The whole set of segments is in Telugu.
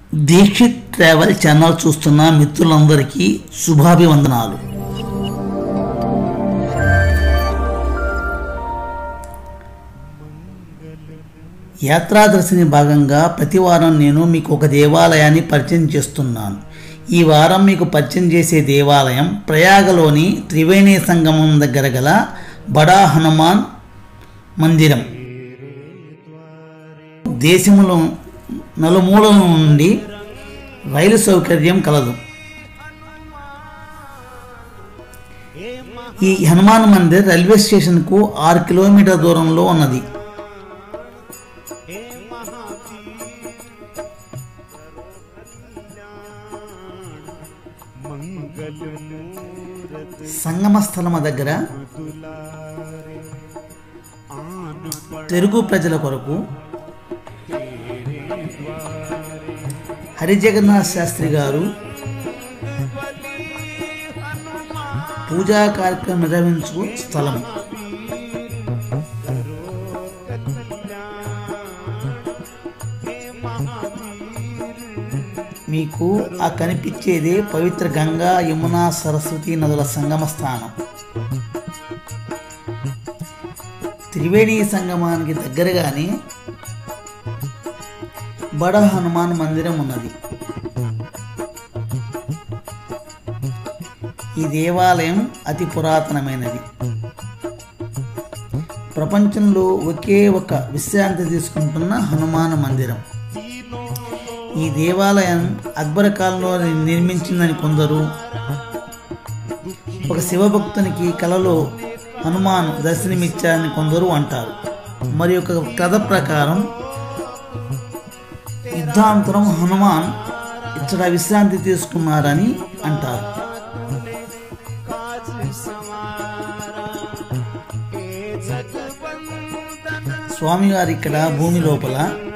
దీక్షిత్ ట్రావెల్ ఛానల్ చూస్తున్న మిత్రులందరికీ శుభాభివందనాలు యాత్రాదర్శిని భాగంగా ప్రతి వారం నేను మీకు ఒక దేవాలయాన్ని పరిచయం చేస్తున్నాను ఈ వారం మీకు పరిచయం చేసే దేవాలయం ప్రయాగలోని త్రివేణి సంగమం దగ్గర గల బడా హనుమాన్ మందిరం దేశంలో నలుమూలల నుండి రైలు సౌకర్యం కలదు ఈ హనుమాన్ మందిర్ రైల్వే స్టేషన్కు ఆరు కిలోమీటర్ దూరంలో ఉన్నది సంగమ స్థలము దగ్గర తెలుగు ప్రజల కొరకు హరిజగన్నాథ్ శాస్త్రి గారు పూజా కార్యక్రమం నిర్వహించు స్థలం మీకు ఆ కనిపించేదే పవిత్ర గంగా యమున సరస్వతి నదుల సంగమ స్థానం త్రివేణి సంగమానికి దగ్గరగానే బడ హనుమాన్ మందిరం ఉన్నది ఈ దేవాలయం అతి పురాతనమైనది ప్రపంచంలో ఒకే ఒక విశ్రాంతి తీసుకుంటున్న హనుమాన్ మందిరం ఈ దేవాలయం అక్బర్ కాలంలో నిర్మించిందని కొందరు ఒక శివభక్తునికి కలలో హనుమాన్ దర్శనమిచ్చారని కొందరు అంటారు మరి ఒక కథ ప్రకారం యుద్ధాంతరం హనుమాన్ ఇక్కడ విశ్రాంతి తీసుకున్నారని అంటారు స్వామివారు ఇక్కడ భూమి లోపల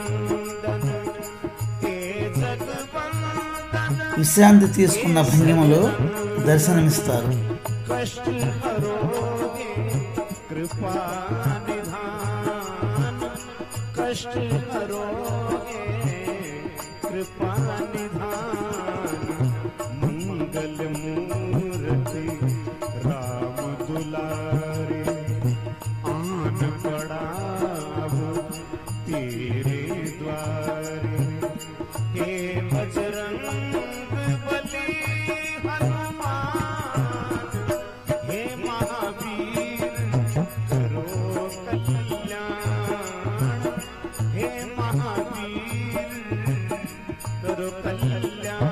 విశ్రాంతి తీసుకున్న భంగిమలో దర్శనమిస్తారు कष्ट हरोगे कृपा निधान मंगल मूर्ति राम दुलारे आन पड़ा तेरे द्वारे हे बजरंग बली हनुमान हे महावीर करो कल्याण हे महावीर करो कल्याण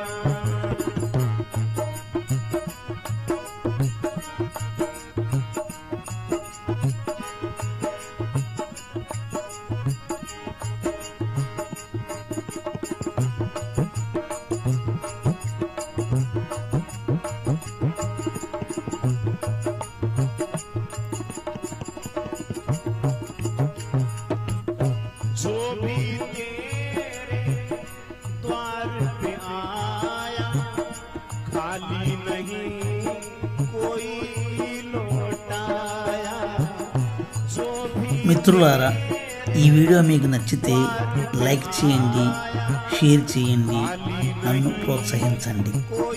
जो भी तेरे द्वार पे आया खाली नहीं कोई लौटाया जो भी మిత్రులారా ఈ వీడియో మీకు నచ్చితే లైక్ చేయండి షేర్ చేయండి నన్ను ప్రోత్సహించండి कोई